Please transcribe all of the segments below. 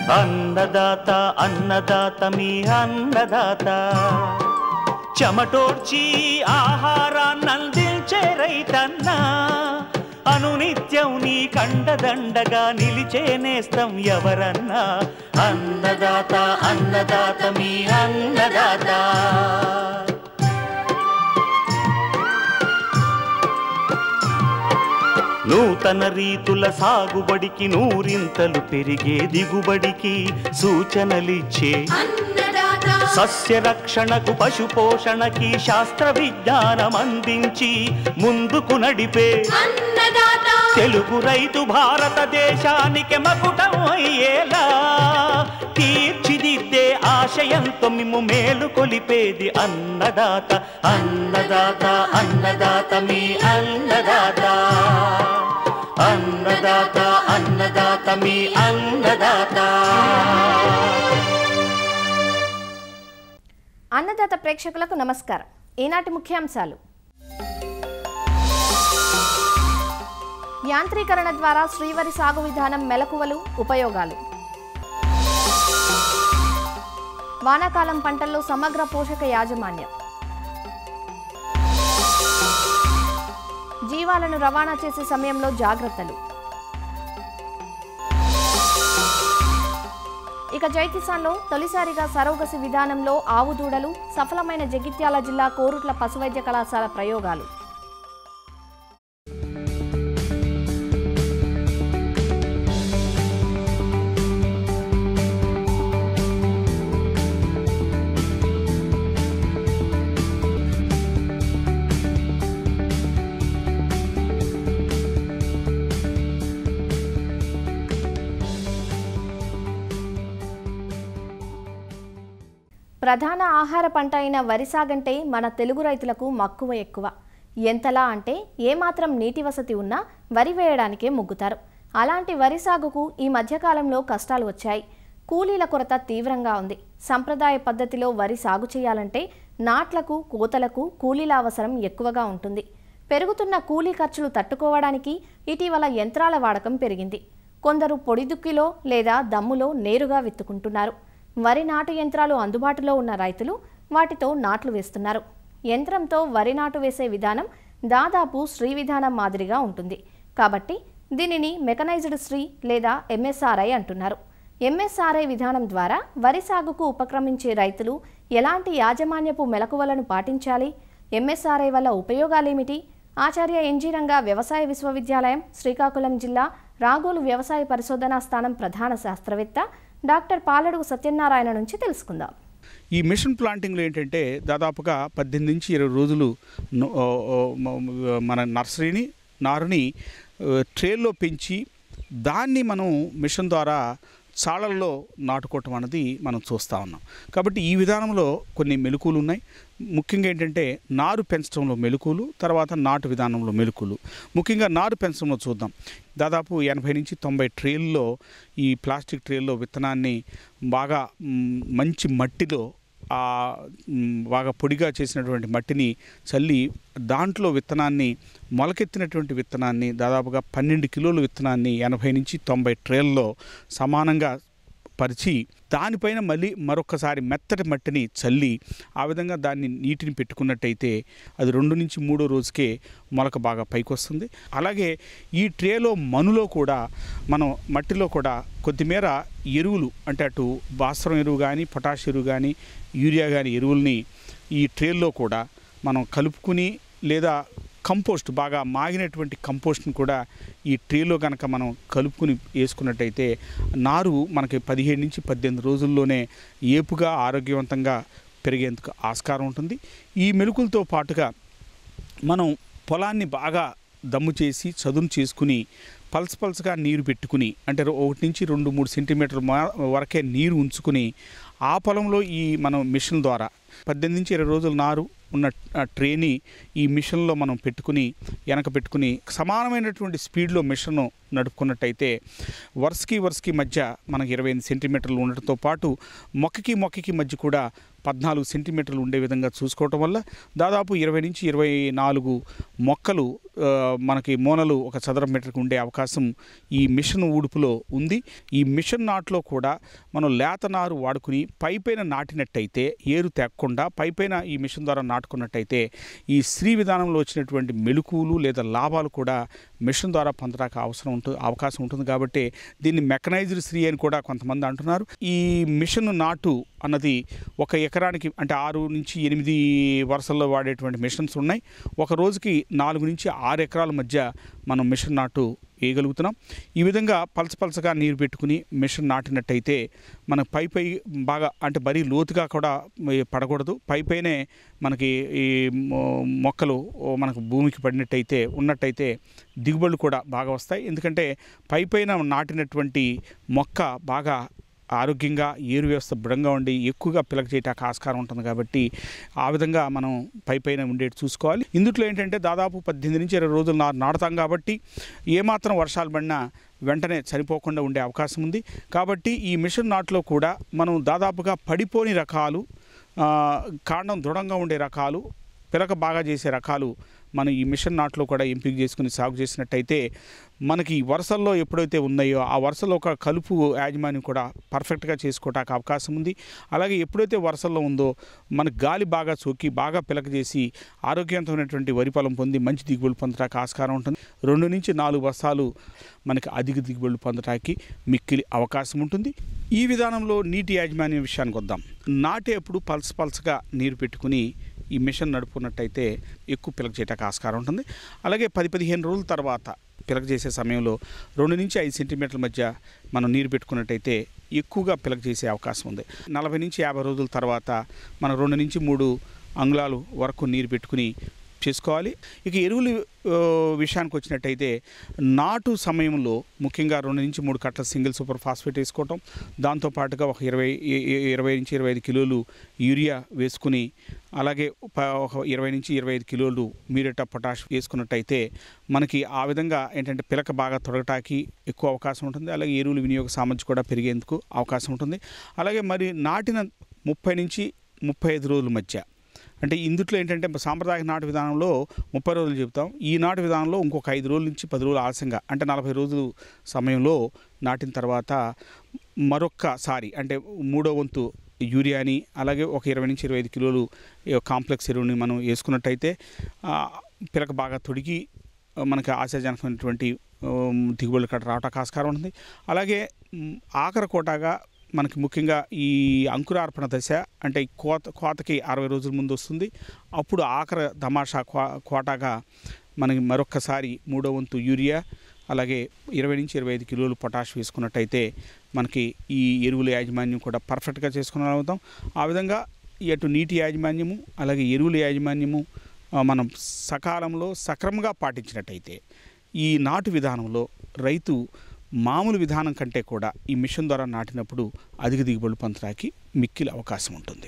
అన్నదాత అన్నదాత మీ అన్నదాత చెమటోడ్చి ఆహారాన్నందించే రైతన్నా అనునిత్యం నీ కండదండగా నిలిచే నేస్తం ఎవరన్నా అన్నదాత అన్నదాత మీ అన్నదాత నూతన రీతుల సాగుబడికి నూరింతలు పెరిగే దిగుబడికి సూచనలిచ్చే సస్య రక్షణకు పశు పోషణకి శాస్త్ర విజ్ఞానం అందించి ముందుకు నడిపే తెలుగు రైతు భారతదేశానికి మకుటం అయ్యేలా తీర్చిదిద్దే ఆశయంతో మిమ్ము మేలు కొలిపేది అన్నదాత అన్నదాత అన్నదాత మీ అన్నదాత అన్నదాత అన్నదాత మీ అన్నదాత అన్నదాత ప్రేక్షకులకు నమస్కారం ఈనాటి ముఖ్యాంశాలు యాంత్రీకరణ ద్వారా శ్రీవరి సాగు విధానం మెలకువలు ఉపయోగాలు వానాకాలం పంటల్లో సమగ్ర పోషక యాజమాన్యం జీవాలను రవాణా చేసే సమయంలో జాగ్రత్తలు ఇక జైకిసాన్లో తొలిసారిగా సరోగసి విధానంలో ఆవు దూడలు సఫలమైన జగిత్యాల జిల్లా కోరుట్ల పశువైద్య కళాశాల ప్రయోగాలు ప్రధాన ఆహార పంట అయిన వరి సాగంటే మన తెలుగు రైతులకు మక్కువ ఎక్కువ ఎంతలా అంటే ఏమాత్రం నీటి వసతి ఉన్నా వరి వేయడానికే మొగ్గుతారు అలాంటి వరి సాగుకు ఈ మధ్యకాలంలో కష్టాలు వచ్చాయి కూలీల కొరత తీవ్రంగా ఉంది సంప్రదాయ పద్ధతిలో వరి సాగు చేయాలంటే నాట్లకు కోతలకు కూలీల అవసరం ఎక్కువగా ఉంటుంది పెరుగుతున్న కూలీ ఖర్చులు తట్టుకోవడానికి ఇటీవల యంత్రాల వాడకం పెరిగింది కొందరు పొడి దుక్కిలో లేదా దమ్ములో నేరుగా విత్తుకుంటున్నారు వరి నాటు యంత్రాలు అందుబాటులో ఉన్న రైతులు వాటితో నాట్లు వేస్తున్నారు యంత్రంతో వరి నాటు వేసే విధానం దాదాపు శ్రీ విధానం మాదిరిగా ఉంటుంది కాబట్టి దీనిని మెకనైజ్డ్ శ్రీ లేదా ఎంఎస్ఆర్ఐ అంటున్నారు ఎంఎస్ఆర్ఐ విధానం ద్వారా వరి సాగుకు ఉపక్రమించే రైతులు ఎలాంటి యాజమాన్యపు మెలకువలను పాటించాలి ఎంఎస్ఆర్ఐ వల్ల ఉపయోగాలేమిటి ఆచార్య ఎన్జీరంగా వ్యవసాయ విశ్వవిద్యాలయం శ్రీకాకుళం జిల్లా రాగోలు వ్యవసాయ పరిశోధనా స్థానం ప్రధాన శాస్త్రవేత్త డాక్టర్ పాలడుగు సత్యనారాయణ నుంచి తెలుసుకుందాం ఈ మిషన్ ప్లాంటింగ్లో ఏంటంటే దాదాపుగా పద్దెనిమిది నుంచి ఇరవై రోజులు ను- ఓ, ఓ, మ- మన నర్సరీని నారుని ఆ, ట్రేల్లో పెంచి దాన్ని మనం మిషన్ ద్వారా చాళల్లో నాటుకోవటం అనేది మనం చూస్తూ ఉన్నాం కాబట్టి ఈ విధానంలో కొన్ని మెలకువలు ఉన్నాయి ముఖ్యంగా ఏంటంటే నారు పెంచడంలో మెలకువలు తర్వాత నాటు విధానంలో మెలకువలు ముఖ్యంగా నారు పెంచడంలో చూద్దాం దాదాపు ఎనభై నుంచి తొంభై ట్రేల్లో ఈ ప్లాస్టిక్ ట్రేల్లో విత్తనాన్ని బాగా మ్, మంచి మట్టిలో ఆ మ్, బాగా పొడిగా చేసినటువంటి మట్టిని చల్లి దాంట్లో విత్తనాన్ని మొలకెత్తినటువంటి విత్తనాన్ని దాదాపుగా పన్నెండు కిలోల విత్తనాన్ని ఎనభై నుంచి తొంభై ట్రేల్లో సమానంగా పరిచి దానిపైన మళ్ళీ మరొకసారి మెత్తటి మట్టిని చల్లి ఆ విధంగా దాన్ని నీటిని పెట్టుకున్నట్టయితే అది రెండు నుంచి మూడో రోజుకే మొలక బాగా పైకి వస్తుంది అలాగే ఈ ట్రేలో మనులో కూడా మనం మట్టిలో కూడా కొద్దిమేర ఎరువులు అంటే అటు భాస్వరం ఎరువు కానీ పొటాష్ ఎరువు కానీ యూరియా కానీ ఎరువుల్ని ఈ ట్రేల్లో కూడా మనం కలుపుకుని లేదా కంపోస్ట్ బాగా మాగినటువంటి కంపోస్ట్ని కూడా ఈ ట్రేలో కనుక మనం కలుపుకుని వేసుకున్నట్టయితే నారు మనకి పదిహేడు నుంచి పద్దెనిమిది రోజుల్లోనే ఏపుగా ఆరోగ్యవంతంగా పెరిగేందుకు ఆస్కారం ఉంటుంది ఈ మెలుకులతో పాటుగా మనం పొలాన్ని బాగా దమ్ము చేసి చదును చేసుకుని పల్స్ పల్స్గా నీరు పెట్టుకుని అంటే రో- ఒకటి నుంచి రెండు మూడు సెంటీమీటర్ మా వరకే నీరు ఉంచుకుని ఆ పొలంలో ఈ మనం మిషన్ ద్వారా పద్దెనిమిది నుంచి ఇరవై రోజుల నారు ఉన్న ఆ ట్రేని ఈ మిషన్లో మనం పెట్టుకుని వెనక పెట్టుకుని సమానమైనటువంటి స్పీడ్లో మిషన్ నడుపుకున్నట్టయితే వరుసకి వరుసకి మధ్య మనకి ఇరవై ఎనిమిది సెంటీమీటర్లు ఉండటంతో పాటు మొక్కకి మొక్కకి మధ్య కూడా పద్నాలుగు సెంటీమీటర్లు ఉండే విధంగా చూసుకోవటం వల్ల దాదాపు ఇరవై నుంచి ఇరవై నాలుగు మొక్కలు ఆ, మనకి మోనలు ఒక చదరం మీటర్కి ఉండే అవకాశం ఈ మిషన్ ఊడుపులో ఉంది ఈ మిషన్ నాట్లో కూడా మనం లేత నారు వాడుకుని పైపైన నాటినట్టయితే ఏరు తెక్కకుండా పైపైన ఈ మిషన్ ద్వారా నాటుకున్నట్టయితే ఈ శ్రీ విధానంలో వచ్చినటువంటి మెలకువలు లేదా లాభాలు కూడా మిషన్ ద్వారా పొందడానికి అవసరం ఉంటుంది అవకాశం ఉంటుంది కాబట్టి దీన్ని మెకనైజ్డ్ శ్రీ అని కూడా కొంతమంది అంటున్నారు ఈ మిషన్ నాటు అన్నది ఒక ఎకరానికి అంటే ఆరు నుంచి ఎనిమిది వరుసల్లో వాడేటువంటి మిషన్స్ ఉన్నాయి ఒక రోజుకి నాలుగు నుంచి ఆరు ఎకరాల మధ్య మనం మిషన్ నాటు వేయగలుగుతున్నాం ఈ విధంగా పలస పలసగా నీరు పెట్టుకుని మిషన్ నాటినట్టయితే మన పై పై బాగా అంటే మరీ లోతుగా కూడా ఈ పడకూడదు పై పైనే మనకి ఈ మొ- మొక్కలు ఓ మనకు భూమికి పడినట్టయితే ఉన్నట్టయితే దిగుబడులు కూడా బాగా వస్తాయి ఎందుకంటే పై పైన నాటినటువంటి మొక్క బాగా ఆరోగ్యంగా ఏరు వ్యవస్థ దృఢంగా ఉండి ఎక్కువగా పిలక చేయటానికి ఆస్కారం ఉంటుంది కాబట్టి ఆ విధంగా మనం పై పైన ఉండేది చూసుకోవాలి ఇందుట్లో ఏంటంటే దాదాపు పద్దెనిమిది నుంచి ఇరవై రోజులు నా నాటుతాం కాబట్టి ఏమాత్రం వర్షాలు పడినా వెంటనే చనిపోకుండా ఉండే అవకాశం ఉంది కాబట్టి ఈ మిషన్ నాట్లో కూడా మనం దాదాపుగా పడిపోని రకాలు ఆ, కాండం దృఢంగా ఉండే రకాలు పిలక బాగా చేసే రకాలు మనం ఈ మిషన్ నాట్లో కూడా ఎంపిక చేసుకుని సాగు చేసినట్టయితే మనకి ఈ వరుసల్లో ఎప్పుడైతే ఉన్నాయో ఆ వరుసలో ఒక కలుపు యాజమాన్యం కూడా పర్ఫెక్ట్గా చేసుకోవటానికి అవకాశం ఉంది అలాగే ఎప్పుడైతే వరుసల్లో ఉందో మనకు గాలి బాగా సోకి బాగా పిలక చేసి ఆరోగ్యవంతమైనటువంటి వరి పొలం పొంది మంచి దిగుబడులు పొందడానికి ఆస్కారం ఉంటుంది రెండు నుంచి నాలుగు బస్తాలు మనకి అధిక దిగుబడులు పొందడానికి మిక్కిలి అవకాశం ఉంటుంది ఈ విధానంలో నీటి యాజమాన్యం విషయానికి వద్దాం నాటేప్పుడు పల్స్ పల్స్గా నీరు పెట్టుకుని ఈ మిషన్ నడుపుకున్నట్టయితే ఎక్కువ పిలక చేయటానికి ఆస్కారం ఉంటుంది అలాగే పది పదిహేను రోజుల తర్వాత పిలక చేసే సమయంలో రెండు నుంచి ఐదు సెంటీమీటర్ల మధ్య మనం నీరు పెట్టుకున్నట్టయితే ఎక్కువగా పిలక చేసే అవకాశం ఉంది నలభై నుంచి యాభై రోజుల తర్వాత మనం రెండు నుంచి మూడు అంగుళాలు వరకు నీరు పెట్టుకుని చేసుకోవాలి ఇక ఎరువులు ఆ, విషయానికి వచ్చినట్టయితే నాటు సమయంలో ముఖ్యంగా రెండు నుంచి మూడు కట్ల సింగిల్ సూపర్ ఫాస్ఫేట్ వేసుకోవటం దాంతోపాటుగా ఒక ఇరవై ఇ- ఇ- ఇరవై నుంచి ఇరవై ఐదు కిలోలు యూరియా వేసుకుని అలాగే ప- ఒక ఇరవై నుంచి ఇరవై ఐదు కిలోలు మీరేట పొటాష్ వేసుకున్నట్టయితే మనకి ఆ విధంగా ఏంటంటే పిలక బాగా తొడగటానికి ఎక్కువ అవకాశం ఉంటుంది అలాగే ఎరువుల వినియోగ సామర్థ్యం కూడా పెరిగేందుకు అవకాశం ఉంటుంది అలాగే మరి నాటిన ముప్పై నుంచి ముప్పై ఐదు రోజుల మధ్య అంటే ఇందుట్లో ఏంటంటే సాంప్రదాయ నాటు విధానంలో ముప్పై రోజులు చెప్తాం ఈ నాటు విధానంలో ఇంకొక ఐదు రోజుల నుంచి పది రోజులు ఆలస్యంగా అంటే నలభై రోజులు సమయంలో నాటిన తర్వాత మరొక్కసారి అంటే మూడో వంతు యూరియాని అలాగే ఒక ఇరవై నుంచి ఇరవై ఐదు కిలోలు ఈ కాంప్లెక్స్ ఎరువుని మనం వేసుకున్నట్టయితే ఆ, పిలక బాగా తొడిగి ఆ, మనకి ఆశాజనకమైనటువంటి ఉమ్, దిగుబడులు కట్ట రావటానికి ఆస్కారం ఉంటుంది అలాగే ఉమ్, ఆఖరి కోటాగా మనకి ముఖ్యంగా ఈ అంకురార్పణ దశ అంటే ఈ కోత కోతకి అరవై రోజుల ముందు వస్తుంది అప్పుడు ఆఖరి తమాషా కో కోటాగా మనకి మరొక్కసారి మూడో వంతు యూరియా అలాగే ఇరవై నుంచి ఇరవై ఐదు కిలోలు పొటాష్ వేసుకున్నట్టయితే మనకి ఈ ఎరువుల యాజమాన్యం కూడా పర్ఫెక్ట్గా చేసుకునగలుగుతాం ఆ విధంగా ఇటు నీటి యాజమాన్యము అలాగే ఎరువుల యాజమాన్యము ఆ, మనం సకాలంలో సక్రమంగా పాటించినట్టయితే ఈ నాటు విధానంలో రైతు మామూలు విధానం కంటే కూడా ఈ మిషన్ ద్వారా నాటినప్పుడు అధిక దిగుబడులు పొందడానికి మిక్కిలి అవకాశం ఉంటుంది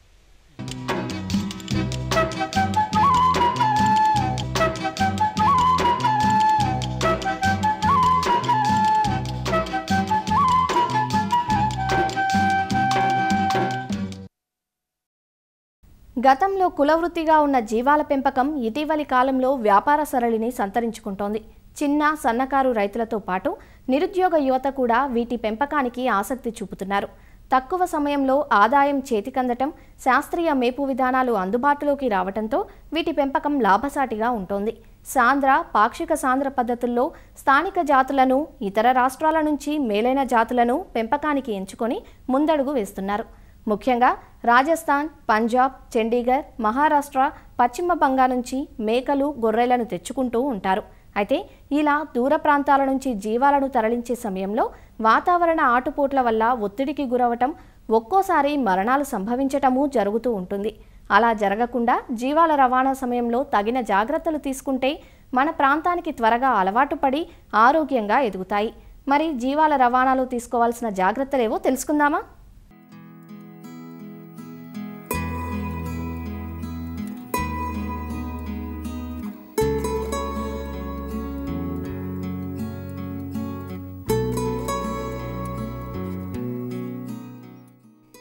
గతంలో కులవృత్తిగా ఉన్న జీవాల పెంపకం ఇటీవలి కాలంలో వ్యాపార సరళిని సంతరించుకుంటోంది చిన్న సన్నకారు రైతులతో పాటు నిరుద్యోగ యువత కూడా వీటి పెంపకానికి ఆసక్తి చూపుతున్నారు తక్కువ సమయంలో ఆదాయం చేతికందటం శాస్త్రీయ మేపు విధానాలు అందుబాటులోకి రావటంతో వీటి పెంపకం లాభసాటిగా ఉంటోంది సాంద్ర పాక్షిక సాంద్ర పద్ధతుల్లో స్థానిక జాతులను ఇతర రాష్ట్రాల నుంచి మేలైన జాతులను పెంపకానికి ఎంచుకొని ముందడుగు వేస్తున్నారు ముఖ్యంగా రాజస్థాన్ పంజాబ్ చండీగఢ్ మహారాష్ట్ర పశ్చిమ బంగా నుంచి మేకలు గొర్రెలను తెచ్చుకుంటూ ఉంటారు అయితే ఇలా దూర ప్రాంతాల నుంచి జీవాలను తరలించే సమయంలో వాతావరణ ఆటుపోట్ల వల్ల ఒత్తిడికి గురవటం ఒక్కోసారి మరణాలు సంభవించటము జరుగుతూ ఉంటుంది అలా జరగకుండా జీవాల రవాణా సమయంలో తగిన జాగ్రత్తలు తీసుకుంటే మన ప్రాంతానికి త్వరగా అలవాటు పడి ఆరోగ్యంగా ఎదుగుతాయి మరి జీవాల రవాణాలో తీసుకోవాల్సిన జాగ్రత్తలేవో తెలుసుకుందామా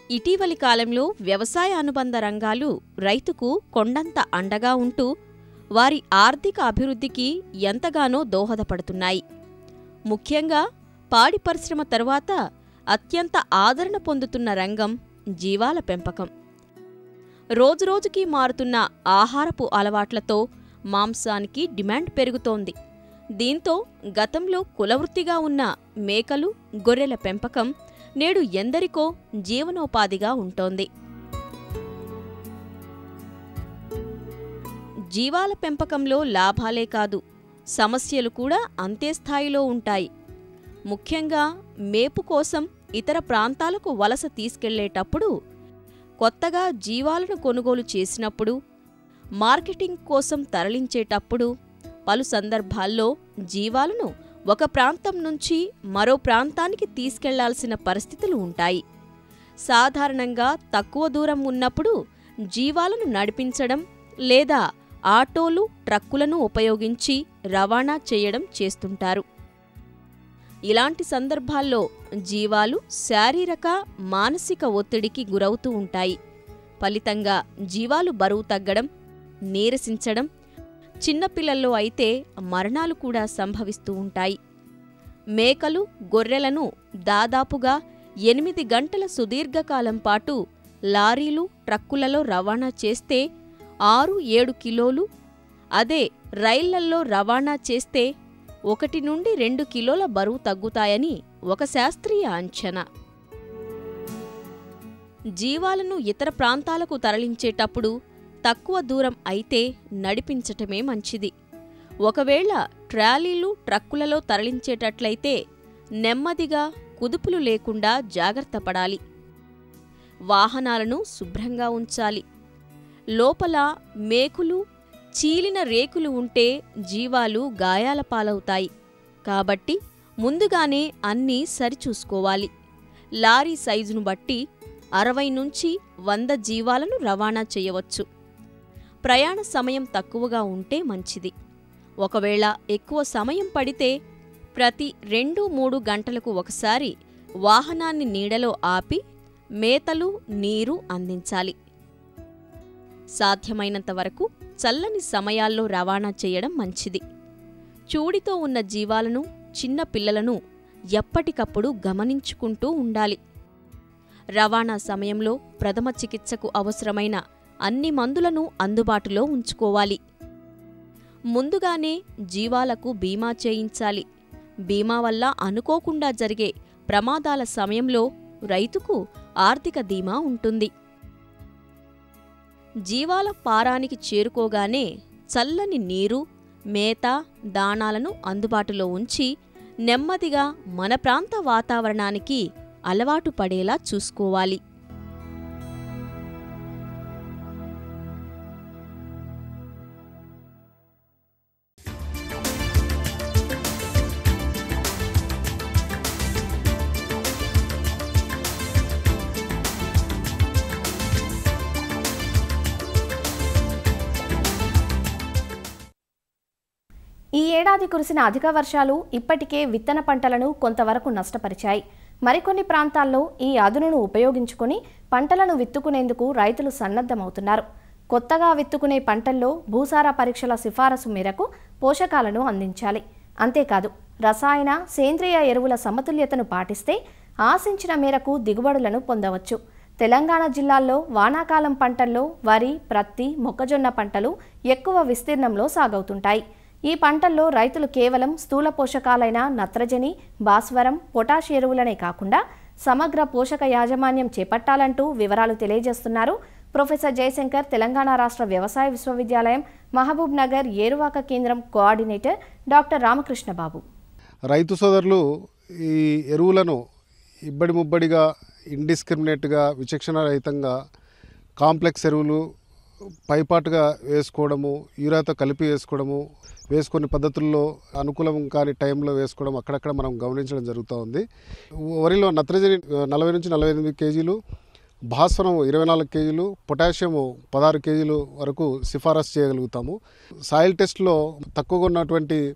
ఇటీవలి కాలంలో వ్యవసాయ అనుబంధ రంగాలు రైతుకు కొండంత అండగా ఉంటూ వారి ఆర్థిక అభివృద్ధికి ఎంతగానో దోహదపడుతున్నాయి ముఖ్యంగా పాడి పరిశ్రమ తరువాత అత్యంత ఆదరణ పొందుతున్న రంగం జీవాల పెంపకం రోజురోజుకీ మారుతున్న ఆహారపు అలవాట్లతో మాంసానికి డిమాండ్ పెరుగుతోంది దీంతో గతంలో కులవృత్తిగా ఉన్న మేకలు గొర్రెల పెంపకం నేడు ఎందరికో జీవనోపాధిగా ఉంటోంది జీవాల పెంపకంలో లాభాలే కాదు సమస్యలు కూడా అంతే స్థాయిలో ఉంటాయి ముఖ్యంగా మేపు కోసం ఇతర ప్రాంతాలకు వలస తీసుకెళ్లేటప్పుడు కొత్తగా జీవాలను కొనుగోలు చేసినప్పుడు మార్కెటింగ్ కోసం తరలించేటప్పుడు పలు సందర్భాల్లో జీవాలను ఒక ప్రాంతం నుంచి మరో ప్రాంతానికి తీసుకెళ్లాల్సిన పరిస్థితులు ఉంటాయి సాధారణంగా తక్కువ దూరం ఉన్నప్పుడు జీవాలను నడిపించడం లేదా ఆటోలు ట్రక్కులను ఉపయోగించి రవాణా చేయడం చేస్తుంటారు ఇలాంటి సందర్భాల్లో జీవాలు శారీరక మానసిక ఒత్తిడికి గురవుతూ ఉంటాయి ఫలితంగా జీవాలు బరువు తగ్గడం నీరసించడం చిన్నపిల్లల్లో అయితే మరణాలు కూడా సంభవిస్తూ ఉంటాయి మేకలు గొర్రెలను దాదాపుగా ఎనిమిది గంటల సుదీర్ఘకాలం పాటు లారీలు ట్రక్కులలో రవాణా చేస్తే ఆరు ఏడు కిలోలు అదే రైళ్లల్లో రవాణా చేస్తే ఒకటి నుండి రెండు కిలోల బరువు తగ్గుతాయని ఒక శాస్త్రీయ అంచనా జీవాలను ఇతర ప్రాంతాలకు తరలించేటప్పుడు తక్కువ దూరం అయితే నడిపించటమే మంచిది ఒకవేళ ట్రాలీలు ట్రక్కులలో తరలించేటట్లయితే నెమ్మదిగా కుదుపులు లేకుండా జాగ్రత్త పడాలి వాహనాలను శుభ్రంగా ఉంచాలి లోపల మేకులు చీలిన రేకులు ఉంటే జీవాలు గాయాల పాలవుతాయి కాబట్టి ముందుగానే అన్నీ సరిచూసుకోవాలి లారీ సైజును బట్టి అరవై నుంచి వంద జీవాలను రవాణా చేయవచ్చు ప్రయాణ సమయం తక్కువగా ఉంటే మంచిది ఒకవేళ ఎక్కువ సమయం పడితే ప్రతి రెండు మూడు గంటలకు ఒకసారి వాహనాన్ని నీడలో ఆపి మేతలు నీరు అందించాలి సాధ్యమైనంత వరకు చల్లని సమయాల్లో రవాణా చేయడం మంచిది చూడితో ఉన్న జీవాలను చిన్న పిల్లలను ఎప్పటికప్పుడు గమనించుకుంటూ ఉండాలి రవాణా సమయంలో ప్రథమ చికిత్సకు అవసరమైన అన్ని మందులను అందుబాటులో ఉంచుకోవాలి ముందుగానే జీవాలకు బీమా చేయించాలి బీమా వల్ల అనుకోకుండా జరిగే ప్రమాదాల సమయంలో రైతుకు ఆర్థిక ధీమా ఉంటుంది జీవాల పారానికి చేరుకోగానే చల్లని నీరు మేత దాణాలను అందుబాటులో ఉంచి నెమ్మదిగా మన ప్రాంత వాతావరణానికి అలవాటు పడేలా చూసుకోవాలి ఈ ఏడాది కురిసిన అధిక వర్షాలు ఇప్పటికే విత్తన పంటలను కొంతవరకు నష్టపరిచాయి మరికొన్ని ప్రాంతాల్లో ఈ అదునును ఉపయోగించుకొని పంటలను విత్తుకునేందుకు రైతులు సన్నద్ధమవుతున్నారు కొత్తగా విత్తుకునే పంటల్లో భూసార పరీక్షల సిఫారసు మేరకు పోషకాలను అందించాలి అంతేకాదు రసాయన సేంద్రియ ఎరువుల సమతుల్యతను పాటిస్తే ఆశించిన మేరకు దిగుబడులను పొందవచ్చు తెలంగాణ జిల్లాల్లో వానాకాలం పంటల్లో వరి ప్రత్తి మొక్కజొన్న పంటలు ఎక్కువ విస్తీర్ణంలో సాగవుతుంటాయి ఈ పంటల్లో రైతులు కేవలం స్థూల పోషకాలైన నత్రజని భాస్వరం పొటాష్ ఎరువులనే కాకుండా సమగ్ర పోషక యాజమాన్యం చేపట్టాలంటూ వివరాలు తెలియజేస్తున్నారు ప్రొఫెసర్ జయశంకర్ తెలంగాణ రాష్ట్ర వ్యవసాయ విశ్వవిద్యాలయం మహబూబ్ నగర్ ఏరువాక కేంద్రం కోఆర్డినేటర్ డాక్టర్ రామకృష్ణబాబు రైతు సోదరులు ఈ ఎరువులను ఇబ్బడి ముబ్బడిగా ఇండిస్క్రిమినేట్గా విచక్షణ రహితంగా కాంప్లెక్స్ ఎరువులు పైపాటుగా వేసుకోవడము యూరియాతో కలిపి వేసుకోవడము వేసుకొని పద్ధతుల్లో అనుకూలం కాని టైంలో వేసుకోవడం అక్కడక్కడ మనం గమనించడం జరుగుతూ ఉంది వరిలో నత్రజని నలభై నుంచి నలభై ఎనిమిది కేజీలు భాస్వరం ఇరవై నాలుగు కేజీలు పొటాషియము పదహారు కేజీలు వరకు సిఫారసు చేయగలుగుతాము సాయిల్ టెస్ట్లో తక్కువగా ఉన్నటువంటి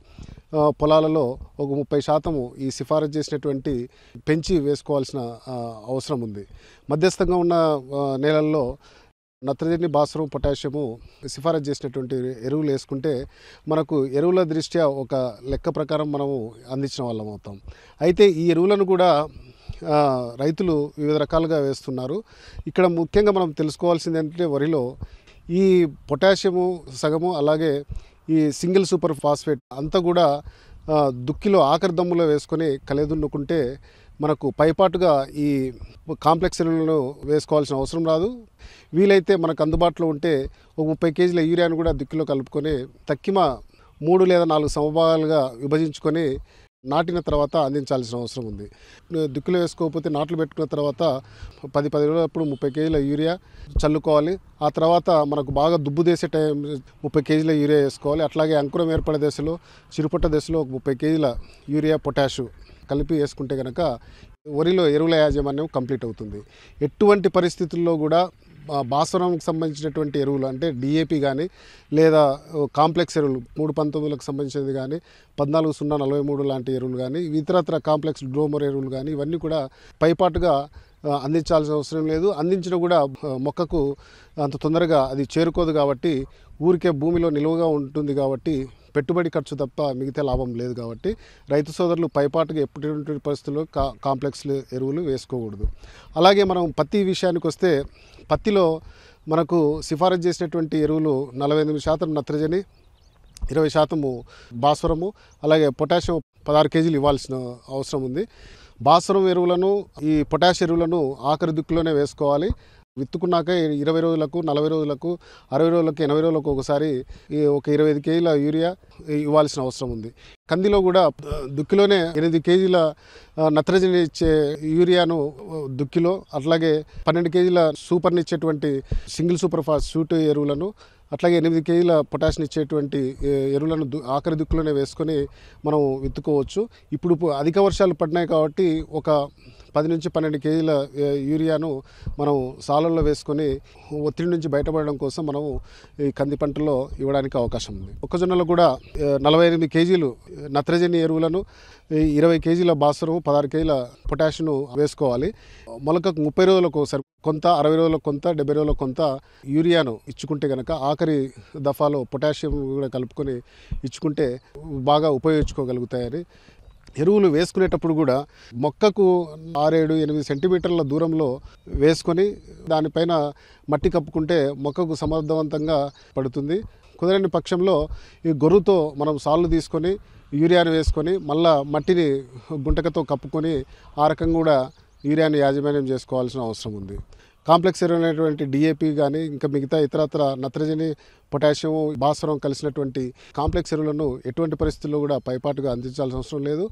ఆ, పొలాలలో ఒక ముప్పై శాతము ఈ సిఫారసు చేసినటువంటి పెంచి వేసుకోవాల్సిన ఆ, అవసరం ఉంది మధ్యస్థంగా ఉన్న ఆ, నేలల్లో నత్రజని భాస్వరం పొటాషియము సిఫారసు చేసినటువంటి ఎరువులు వేసుకుంటే మనకు ఎరువుల దృష్ట్యా ఒక లెక్క ప్రకారం మనము అందించిన వాళ్ళం అవుతాం అయితే ఈ ఎరువులను కూడా ఆ, రైతులు వివిధ రకాలుగా వేస్తున్నారు ఇక్కడ ముఖ్యంగా మనం తెలుసుకోవాల్సింది ఏంటంటే వరిలో ఈ పొటాషియము సగము అలాగే ఈ సింగిల్ సూపర్ ఫాస్ఫేట్ అంతా కూడా ఆ, దుక్కిలో ఆఖరి దమ్ములో వేసుకొని కలెదున్నుకుంటే మనకు పైపాటుగా ఈ కాంప్లెక్స్ ఎరువులను వేసుకోవాల్సిన అవసరం రాదు వీలైతే మనకు అందుబాటులో ఉంటే ఒక ముప్పై కేజీల యూరియాను కూడా దుక్కిలో కలుపుకొని తక్కిమ మూడు లేదా నాలుగు సమభాగాలుగా విభజించుకొని నాటిన తర్వాత అందించాల్సిన అవసరం ఉంది దుక్కులు వేసుకోకపోతే నాట్లు పెట్టుకున్న తర్వాత పది పది రోజులప్పుడు ముప్పై కేజీల యూరియా చల్లుకోవాలి ఆ తర్వాత మనకు బాగా దుబ్బు తీసే టైం ముప్పై కేజీల యూరియా వేసుకోవాలి అట్లాగే అంకురం ఏర్పడే దశలో చిరుపట్ట దశలో ఒక ముప్పై కేజీల యూరియా పొటాషు కలిపి వేసుకుంటే కనుక వరిలో ఎరువుల యాజమాన్యం కంప్లీట్ అవుతుంది ఎటువంటి పరిస్థితుల్లో కూడా ఆ, భాస్వరంకి సంబంధించినటువంటి ఎరువులు అంటే డిఏపి కానీ లేదా ఓ, కాంప్లెక్స్ ఎరువులు మూడు పంతొమ్మిదిలకు సంబంధించినది కానీ పద్నాలుగు సున్నా నలభై మూడు లాంటి ఎరువులు కానీ ఇతరత్ర కాంప్లెక్స్ గ్రోమర్ ఎరువులు కానీ ఇవన్నీ కూడా పైపాటుగా ఆ, అందించాల్సిన అవసరం లేదు అందించిన కూడా ఆ, మొక్కకు అంత తొందరగా అది చేరుకోదు కాబట్టి ఊరికే భూమిలో నిలువగా ఉంటుంది కాబట్టి పెట్టుబడి ఖర్చు తప్ప మిగతా లాభం లేదు కాబట్టి రైతు సోదరులు పైపాటుగా ఎప్పటి పరిస్థితుల్లో కా కాంప్లెక్స్ ఎరువులు వేసుకోకూడదు అలాగే మనం పత్తి విషయానికి వస్తే పత్తిలో మనకు సిఫారసు చేసినటువంటి ఎరువులు నలభై ఎనిమిది శాతం నత్రజని ఇరవై శాతము భాస్వరము అలాగే పొటాషియం పదహారు కేజీలు ఇవ్వాల్సిన అవసరం ఉంది భాస్వరం ఎరువులను ఈ పొటాష్ ఎరువులను ఆఖరి దిక్కులోనే వేసుకోవాలి విత్తుకున్నాక ఇరవై రోజులకు నలభై రోజులకు అరవై రోజులకు ఎనభై రోజులకు ఒకసారి ఈ ఒక ఇరవై ఐదు కేజీల యూరియా ఇవ్వాల్సిన అవసరం ఉంది కందిలో కూడా ఆ, దుక్కిలోనే ఎనిమిది కేజీల ఆ, నత్రజని ఇచ్చే యూరియాను ఆ, దుక్కిలో అట్లాగే పన్నెండు కేజీల సూపర్ని ఇచ్చేటువంటి సింగిల్ సూపర్ ఫాస్ఫేట్ ఎరువులను అట్లాగే ఎనిమిది కేజీల పొటాషియం ఇచ్చేటువంటి ఏ, ఎరువులను దు- ఆఖరి దిక్కులోనే వేసుకొని మనం విత్తుకోవచ్చు ఇప్పుడు పు- అధిక వర్షాలు పడినాయి కాబట్టి ఒక పది నుంచి పన్నెండు కేజీల ఏ, యూరియాను మనం సాలల్లో వేసుకొని ఒత్తిడి నుంచి బయటపడడం కోసం మనం ఈ కంది పంటలో ఇవ్వడానికి అవకాశం ఉంది మొక్కజొన్నలో కూడా ఏ, నలభై ఎనిమిది కేజీలు నత్రజని ఎరువులను ఈ ఇరవై కేజీల భాస్వరం పదహారు కేజీల పొటాషియం వేసుకోవాలి మొలకకు ముప్పై రోజులకు ఒకసారి కొంత అరవై రోజులకు కొంత డెబ్బై రోజులకు కొంత యూరియాను ఇచ్చుకుంటే కనుక ఆఖరి దఫాలో పొటాషియం కూడా కలుపుకొని ఇచ్చుకుంటే బాగా ఉపయోగించుకోగలుగుతాయని ఎరువులు వేసుకునేటప్పుడు కూడా మొక్కకు ఆరేడు ఎనిమిది సెంటీమీటర్ల దూరంలో వేసుకొని దానిపైన మట్టి కప్పుకుంటే మొక్కకు సమర్థవంతంగా పడుతుంది కుదరని పక్షంలో ఈ గొర్రుతో మనం సాళ్ళు తీసుకొని యూరియాను వేసుకొని మళ్ళా మట్టిని గుంటకతో కప్పుకొని ఆ రకంగా కూడా యూరియాని యాజమాన్యం చేసుకోవాల్సిన అవసరం ఉంది కాంప్లెక్స్ ఎరువు అనేటువంటి డిఏపి కానీ ఇంకా మిగతా ఇతరత్ర నత్రజని పొటాషియం భాస్వరం కలిసినటువంటి కాంప్లెక్స్ ఎరువులను ఎటువంటి పరిస్థితుల్లో కూడా పైపాటుగా అందించాల్సిన అవసరం లేదు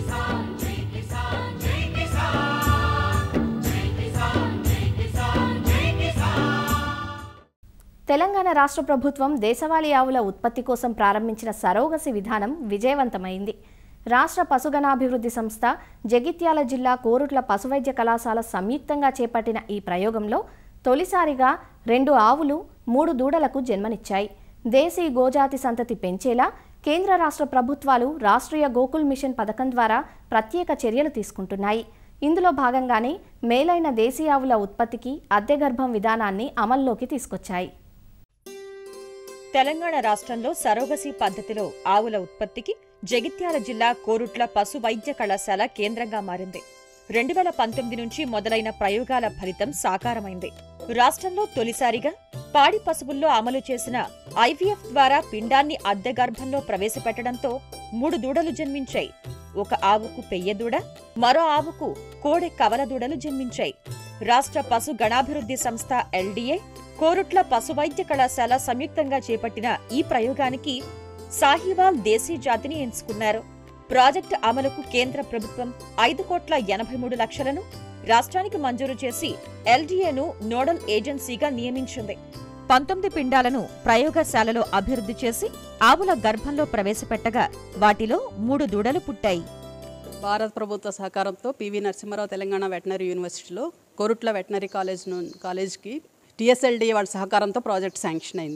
తెలంగాణ రాష్ట్ర ప్రభుత్వం దేశవాళీ ఆవుల ఉత్పత్తి కోసం ప్రారంభించిన సరోగసి విధానం విజయవంతమైంది రాష్ట్ర పశుగణాభివృద్ధి సంస్థ జగిత్యాల జిల్లా కోరుట్ల పశువైద్య కళాశాల సంయుక్తంగా చేపట్టిన ఈ ప్రయోగంలో తొలిసారిగా రెండు ఆవులు మూడు దూడలకు జన్మనిచ్చాయి దేశీ గోజాతి సంతతి పెంచేలా కేంద్ర రాష్ట్ర ప్రభుత్వాలు రాష్ట్రీయ గోకుల్ మిషన్ పథకం ద్వారా ప్రత్యేక చర్యలు తీసుకుంటున్నాయి ఇందులో భాగంగానే మేలైన దేశీ ఆవుల ఉత్పత్తికి అద్దె గర్భం విధానాన్ని అమల్లోకి తీసుకొచ్చాయి తెలంగాణ రాష్ట్రంలో సరోగసి పద్ధతిలో ఆవుల ఉత్పత్తికి జగిత్యాల జిల్లా కోరుట్ల పశు వైద్య కళాశాల కేంద్రంగా మారింది రెండు వేల పంతొమ్మిది నుంచి మొదలైన ప్రయోగాల ఫలితం సాకారమైంది రాష్ట్రంలో తొలిసారిగా పాడి పశువుల్లో అమలు చేసిన ఐవీఎఫ్ ద్వారా పిండాన్ని అద్దె గర్భంలో ప్రవేశపెట్టడంతో మూడు దూడలు జన్మించాయి ఒక ఆవుకు పెయ్య దూడ మరో ఆవుకు కోడె కవల దూడలు జన్మించాయి రాష్ట్ర పశు గణాభివృద్ధి సంస్థ ఎల్డీఏ కోరుట్ల పశు వైద్య కళాశాల సంయుక్తంగా చేపట్టిన ఈ ప్రయోగానికి సాహివాల్ దేశీ జాతిని ఎంచుకున్నారు ప్రాజెక్టు అమలుకు కేంద్ర ప్రభుత్వం ఐదు కోట్ల ఎనభై మూడు లక్షలను రాష్ట్రానికి మంజూరు చేసి ఎల్డీఏను నోడల్ ఏజెన్సీగా నియమించింది పంతొమ్మిది పిండాలను ప్రయోగశాలలో అభివృద్ధి చేసి ఆవుల గర్భంలో ప్రవేశపెట్టగా వాటిలో మూడు దూడలు పుట్టాయి భారత ప్రభుత్వ సహకారంతో పివి నరసింహారావు తెలంగాణ వెటనరీ యూనివర్సిటీలో కోరుట్ల వెటనరీ కాలేజ్ ను కాలేజ్కి టీఎస్ఎల్డి వాళ్ళ సహకారంతో ప్రాజెక్ట్ శాంక్షన్ అయింది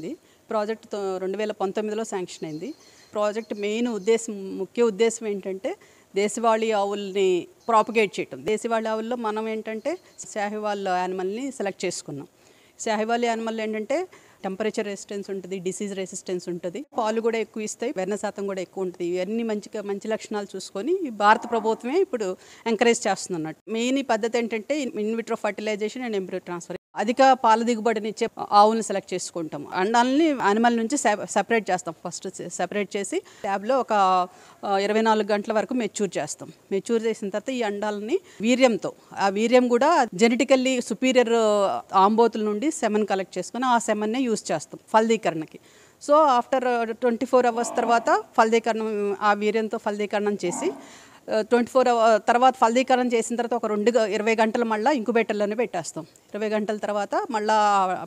ప్రాజెక్ట్ తో- రెండు వేల పంతొమ్మిదిలో శాంక్షన్ అయింది ప్రాజెక్ట్ మెయిన్ ఉద్దేశం ముఖ్య ఉద్దేశం ఏంటంటే దేశవాళీ ఆవుల్ని ప్రాపగేట్ చేయటం దేశవాళీ ఆవుల్లో మనం ఏంటంటే శాహివాల్ యానిమల్ని సెలెక్ట్ చేసుకున్నాం శాహివాల్ యానిమల్ ఏంటంటే టెంపరేచర్ రెసిస్టెన్స్ ఉంటుంది డిసీజ్ రెసిస్టెన్స్ ఉంటుంది పాలు కూడా ఎక్కువ ఇస్తాయి వెన్న శాతం కూడా ఎక్కువ ఉంటుంది ఇవన్నీ మంచిగా మంచి లక్షణాలు చూసుకొని ఈ భారత ప్రభుత్వమే ఇప్పుడు ఎంకరేజ్ చేస్తుంది అన్నట్టు మెయిన్ ఈ పద్ధతి ఏంటంటే in vitro fertilization and embryo transfer అధిక పాల దిగుబడినిచ్చే ఆవులను సెలెక్ట్ చేసుకుంటాం అండాలని యానిమల్ నుంచి సెపరేట్ చేస్తాం ఫస్ట్ సెపరేట్ చేసి ట్యాబ్లో ఒక ఆ, ఇరవై నాలుగు గంటల వరకు మెచ్యూర్ చేస్తాం మెచ్యూర్ చేసిన తర్వాత ఈ అండాలని వీర్యంతో ఆ వీర్యం కూడా జెనెటికల్లీ సుపీరియర్ ఆంబోతుల నుండి సెమన్ కలెక్ట్ చేసుకుని ఆ సెమన్నే యూస్ చేస్తాం ఫలదీకరణకి so after twenty four hours తర్వాత ఫలదీకరణం ఆ వీర్యంతో ఫలదీకరణం చేసి ట్వంటీ ఫోర్ తర్వాత ఫలదీకరణ చేసిన తర్వాత ఒక రెండు గ- ఇరవై గంటలు మళ్ళీ ఇంకుబేటర్లోనే పెట్టేస్తాం ఇరవై గంటల తర్వాత మళ్ళీ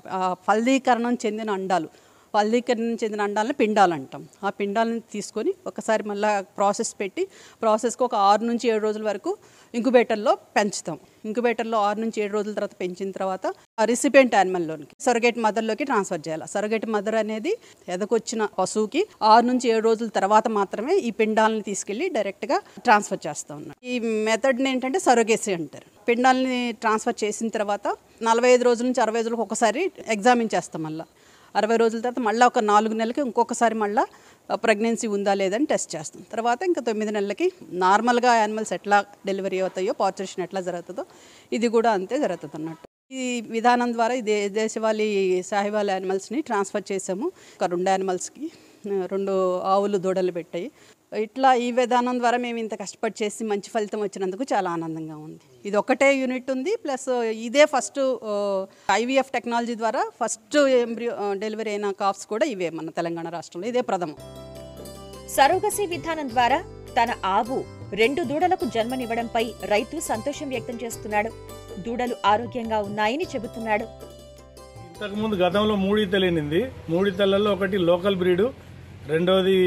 ఫలదీకరణం చెందిన అండాలు ఫలదీకరణం చెందిన అండాలను పిండాలు అంటాం ఆ పిండాలను తీసుకొని ఒకసారి మళ్ళీ ప్రాసెస్ పెట్టి ప్రాసెస్కి ఒక ఆరు నుంచి ఏడు రోజుల వరకు ఇంకుబేటర్లో పెంచుతాం ఇంకుబేటర్లో ఆరు నుంచి ఏడు రోజుల తర్వాత పెంచిన తర్వాత ఆ రిసిపెంట్ యానిమల్లోనికి సొరగేట్ మదర్లోకి ట్రాన్స్ఫర్ చేయాలి సొరగేట్ మదర్ అనేది ఎదకొచ్చిన పశువుకి ఆరు నుంచి ఏడు రోజుల తర్వాత మాత్రమే ఈ పిండాలని తీసుకెళ్ళి డైరెక్ట్గా ట్రాన్స్ఫర్ చేస్తూ ఉన్నాం ఈ మెథడ్ని ఏంటంటే సొరగేసి అంటారు పిండాలని ట్రాన్స్ఫర్ చేసిన తర్వాత నలభై ఐదు రోజుల నుంచి అరవై రోజులకు ఒకసారి ఎగ్జామిన్ చేస్తాం మళ్ళీ అరవై రోజుల తర్వాత మళ్ళీ ఒక నాలుగు నెలలకి ఇంకొకసారి మళ్ళీ ప్రెగ్నెన్సీ ఉందా లేదని టెస్ట్ చేస్తాం తర్వాత ఇంకా తొమ్మిది నెలలకి నార్మల్గా యానిమల్స్ ఎట్లా డెలివరీ అవుతాయో పార్చురేషన్ ఎట్లా జరుగుతుందో ఇది కూడా అంతే జరుగుతుంది అన్నట్టు ఈ విధానం ద్వారా ఈ దే దేశవాళీ సాహివాల్ యానిమల్స్ని ట్రాన్స్ఫర్ చేసాము ఒక రెండు యానిమల్స్కి రెండు ఆవులు దూడలు పెట్టాయి ఇట్లా ఈ విధానం ద్వారా మేము ఇంత కష్టపడి చేసి మంచి ఫలితం వచ్చినందుకు చాలా ఆనందంగా ఉంది ఇది ఒకటే యూనిట్ ఉంది ప్లస్ ఇదే ఫస్ట్ ఐవీఎఫ్ టెక్నాలజీ ద్వారా ఫస్ట్ ఎంబ్రియో డెలివరీ అయిన కాఫ్స్ కూడా ఇవే మన తెలంగాణ రాష్ట్రంలో ఇదే ప్రథమం సరోగసి విధానం ద్వారా తన ఆవు రెండు దూడలకు జన్మనివ్వడంపై రైతు సంతోషం వ్యక్తం చేస్తున్నాడు దూడలు ఆరోగ్యంగా ఉన్నాయని చెబుతున్నాడు ఇంతకుముందు గతంలో మూడు తెలియనింది మూడు తెల్లల్లో ఒకటి లోకల్ బ్రీడు రెండోది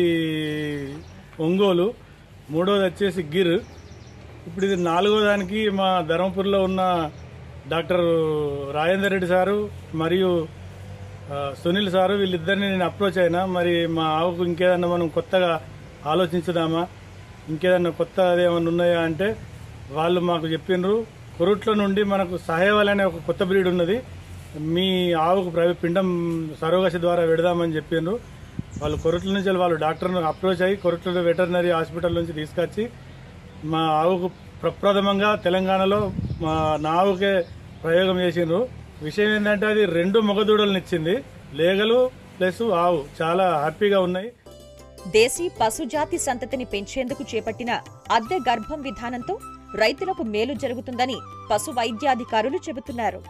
ఒంగోలు మూడోది వచ్చేసి గిర్ ఇప్పుడు ఇది నాలుగో దానికి మా ధర్మపురిలో ఉన్న డాక్టర్ రాజేందర్ రెడ్డి సారు మరియు ఆ, సునీల్ సారు వీళ్ళిద్దరిని నేను అప్రోచ్ అయినా మరి మా ఆవుకు ఇంకేదన్నా మనం కొత్తగా ఆలోచించుదామా ఇంకేదన్నా కొత్తది ఏమన్నా ఉన్నాయా అంటే వాళ్ళు మాకు చెప్పిండ్రు కొరుట్ల నుండి మనకు సహేవల్ అనే ఒక కొత్త బ్రీడ్ ఉన్నది మీ ఆవుకు ప్రవి పిండం సరోగసి ద్వారా పెడదామని చెప్పిండ్రు వాళ్ళు కొరుట్ల నుంచి వాళ్ళు డాక్టర్ను అప్రోచ్ అయ్యి కొరుట్ల వెటర్నరీ హాస్పిటల్ నుంచి తీసుకొచ్చి మా ఆవుకు ప్రప్రథమంగా తెలంగాణలో మా నా ఆవుకే ప్రయోగం చేసిండ్రు విషయం ఏంటంటే అది రెండు మొగదూడలను ఇచ్చింది లేగలు ప్లస్ ఆవు చాలా హ్యాపీగా ఉన్నాయి దేశీ పశుజాతి సంతతిని పెంచేందుకు చేపట్టిన అద్దె గర్భం విధానంతో రైతులకు మేలు జరుగుతుందని పశు వైద్యాధికారులు చెబుతున్నారు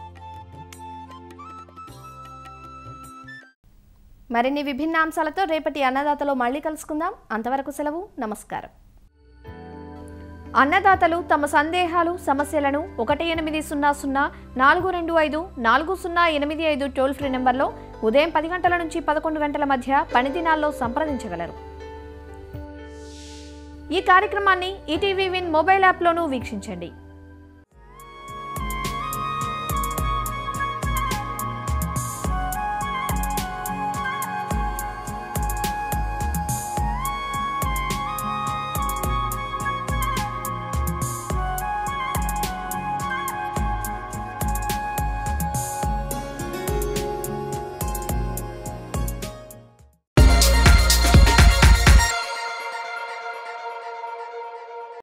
మరిన్ని విభిన్న అంశాలతో రేపటి అన్నదాతలో మళ్ళీ కలుసుకుందాం అంతవరకు సెలవు నమస్కారం అన్నదాతలు తమ సందేహాలు సమస్యలను ఒకటి ఎనిమిది సున్నా సున్నా నాలుగు రెండు ఐదు నాలుగు సున్నా ఎనిమిది ఐదు టోల్ ఫ్రీ నెంబర్లో ఉదయం పది గంటల నుంచి పదకొండు గంటల మధ్య పని దినాల్లో సంప్రదించగలరు ఈ కార్యక్రమాన్ని ఈటీవీ విన్ మొబైల్ యాప్లోనూ వీక్షించండి